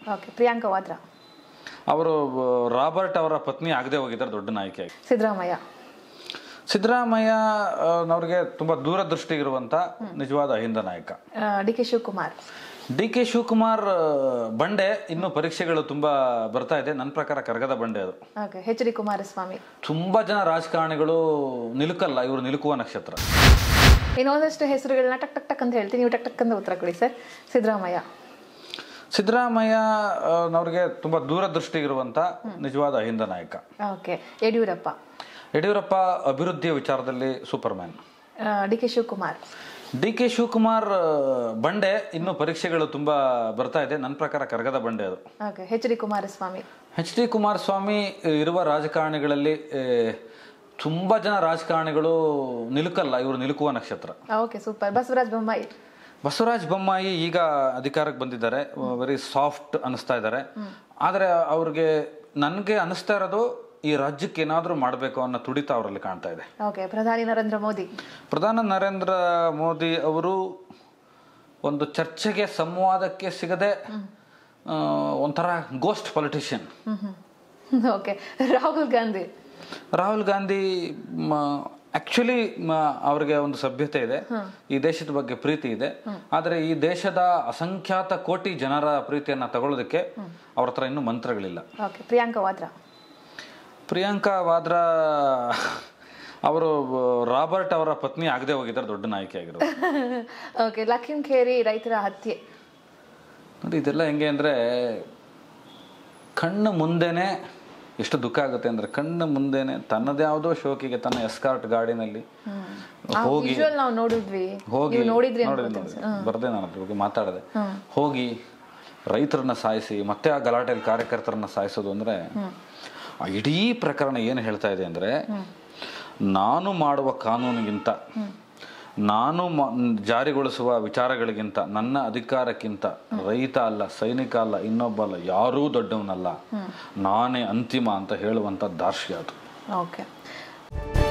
okay Priyanka Vadra ಅವರು Robert ಅವರ ಪತ್ನಿ ಆಗದೆ ಹೋಗಿದ್ದಾರೆ ದೊಡ್ಡ ನಾಯಕಿಯಾಗಿ ಸಿದ್ದರಾಮಯ್ಯ ಸಿದ್ದರಾಮಯ್ಯ ಆ, ನವ್ರಿಗೆ ತುಂಬಾ ದೂರದೃಷ್ಟಿ ಇರುವಂತ ನಿಜವಾದ ಅಹಿಂದ ನಾಯಕ D K Shivakumar D K Shivakumar ಆ, ಬಂಡೆ ಇನ್ನು ಪರೀಕ್ಷೆಗಳು ತುಂಬಾ ಬರ್ತಾ ಇದೆ ನನ್ನ ಪ್ರಕಾರ ಕರಗದ ಬಂಡೆ ಅದು ಓಕೆ ಎಚ್ ಡಿ ಕುಮಾರಸ್ವಾಮಿ ತುಂಬಾ ಜನ ರಾಜಕಾರಣಿಗಳು ನಿಲುಕಲ್ಲ ಇವರು ನಿಲುಕುವ ನಕ್ಷತ್ರ ಇನ್ನೊಂದಷ್ಟು ಹೆಸರುಗಳನ್ನ ಟಕ್ ಟಕ್ ಟಕ್ ಅಂತ ಹೇಳ್ತೀನಿ ನೀವು ಟಕ್ ಟಕ್ ಅಂತ ಉತ್ತರ ಕೊಡಿ ಸರ್ ಸಿದ್ದರಾಮಯ್ಯ ಸಿದ್ದರಾಮಯ್ಯ ಆ, ನವ್ರಿಗೆ ತುಂಬಾ ದೂರದೃಷ್ಟಿ ಇರುವಂತ ನಿಜವಾದ ಅಹಿಂದ ನಾಯಕ ಓಕೆ ಯಡಿಯೂರಪ್ಪ ಯಡಿಯೂರಪ್ಪ ಅಭಿವೃದ್ಧಿಯ ವಿಚಾರದಲ್ಲಿ super man D K Shivakumar D K Shivakumar ಆ, ಬಂಡೆ ಇನ್ನು ಪರೀಕ್ಷೆಗಳು ತುಂಬಾ ಬರ್ತಾ ಇದೆ ನನ್ನ ಪ್ರಕಾರ ಕರಗದ ಬಂಡೆ ಅದು okay H D Kumaraswamy H D Kumaraswamy ಇರುವ ರಾಜಕಾರಣಿಗಳಲ್ಲಿ ಆ, ತುಂಬಾ ಜನ ರಾಜಕಾರಣಿಗಳು ನಿಲುಕಲ್ಲ ಇವರು ನಿಲುಕುವ ನಕ್ಷತ್ರ ಓಕೆ ಸೂಪರ್ ಬಸವರಾಜ ಬೊಮ್ಮಾಯಿ ಬಸವರಾಜ ಬೊಮ್ಮಾಯಿ ಈಗ ಅಧಿಕಾರಕ್ಕೆ ಬಂದಿದ್ದಾರೆ ವೆರಿ ಸಾಫ್ಟ್ ಅನಿಸ್ತಾ ಇದ್ದಾರೆ ಆದರೆ ಅವ್ರಿಗೆ ನನಗೆ ಅನಿಸ್ತಾ ಇರೋದು ಈ ರಾಜ್ಯಕ್ಕೆ ಏನಾದರೂ ಮಾಡಬೇಕು ಅನ್ನೋ ತುಡಿತ ಅವರಲ್ಲಿ ಕಾಣ್ತಾ ಇದೆ ಓಕೆ ಪ್ರಧಾನಿ ನರೇಂದ್ರ ಮೋದಿ ಪ್ರಧಾನ ನರೇಂದ್ರ ಮೋದಿ ಅವರು ಒಂದು ಚರ್ಚೆಗೆ ಸಂವಾದಕ್ಕೆ ಸಿಗದೆ ಆ, ಒಂಥರ ghost politician okay Rahul Gandhi Rahul Gandhi actually ಅವ್ರಿಗೆ ಒಂದು ಸಭ್ಯತೆ ಇದೆ ಈ ದೇಶದ ಬಗ್ಗೆ ಪ್ರೀತಿ ಇದೆ ಆದರೆ ಈ ದೇಶದ ಅಸಂಖ್ಯಾತ ಕೋಟಿ ಜನರ ಪ್ರೀತಿಯನ್ನ ತಗೊಳ್ಳೋದಕ್ಕೆ ಅವ್ರ ಹತ್ರ ಇನ್ನೂ ಮಂತ್ರಗಳಿಲ್ಲ ಓಕೆ ಪ್ರಿಯಾಂಕಾ ವಾದ್ರಾ ಪ್ರಿಯಾಂಕಾ ವಾದ್ರಾ ಅವರು ರಾಬರ್ಟ್ ಅವರ ಪತ್ನಿ ಆಗದೆ ಹೋಗಿದ್ದಾರೆ ದೊಡ್ಡ ನಾಯಕಿಯಾಗಿರೋ ಓಕೆ ಲಖಿಂ ಖೇರಿ ರೈತರ ಹತ್ಯೆ ನೋಡಿ ಇದೆಲ್ಲ ಹೆಂಗೆ ಅಂದ್ರೆ ಕಣ್ಣು ಮುಂದೆನೆ ಎಷ್ಟು ದುಃಖ ಆಗುತ್ತೆ ಅಂದ್ರೆ ಕಣ್ಣು ಮುಂದೆನೆ ತನ್ನದೇ ಯಾವುದೋ ಶೋಕಿಗೆ ತನ್ನ ಎಸ್ಕಾರ್ಟ್ ಗಾಡಿನಲ್ಲಿ ಹೋಗಿ ವಿಜುವಲ್ ನಾವು ನೋಡಿದ್ವಿ ಹೋಗಿ ನೀವು ನೋಡಿದ್ರಿ ನೋಡಿದೆ ಅನ್ಕೋತೀನಿ ನೋಡಿದೆ ಬರ್ದೆ ನಾನು ಅದ್ರ ಬಗ್ಗೆ ಮಾತಾಡಿದೆ ಹೋಗಿ ರೈತರನ್ನ ಸಾಯಿಸಿ ಮತ್ತೆ ಆ ಗಲಾಟೆಯಲ್ಲಿ ಕಾರ್ಯಕರ್ತರನ್ನ ಸಾಯಿಸೋದು ಅಂದ್ರೆ ಆ ಇಡೀ ಪ್ರಕರಣ ಏನು ಹೇಳ್ತಾ ಇದೆ ಅಂದ್ರೆ ನಾನು ಮಾಡುವ ಕಾನೂನಿಗಿಂತ ನಾನು ಮ- ಜಾರಿಗೊಳಿಸುವ ವಿಚಾರಗಳಿಗಿಂತ ನನ್ನ ಅಧಿಕಾರಕ್ಕಿಂತ ರೈತ ಅಲ್ಲ ಸೈನಿಕ ಅಲ್ಲ ಇನ್ನೊಬ್ಬ ಅಲ್ಲ ಯಾರೂ ದೊಡ್ಡವನಲ್ಲ ನಾನೇ ಅಂತಿಮ ಅಂತ ಹೇಳುವಂತ ದಾರ್ಶ್ಯ ಅದು ಓಕೆ